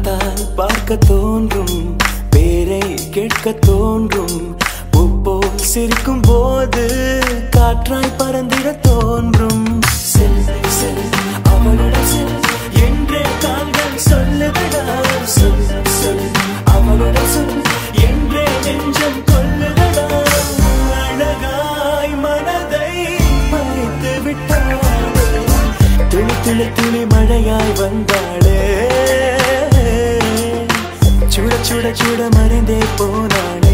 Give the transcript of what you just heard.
பார்த்தால் பார்க்க தோன்றும் பேரை கேட்க தோன்றும் பூப்போல் சிரிக்கும் போது காற்றாய் பறந்திட தோன்றும் செல் செல் அவளிடம் செல் என்றே கால்கள் சொல்லுதடா சொல் சொல் அவளிடம் சொல் என்றே நெஞ்சம் கொல்லுதடா அழகாய் மனதை மறைத்து விட்டாளே துளி துளி துளி மழையாய் வந்தாளே சுட சுட சுட மறைந்தே போனாளே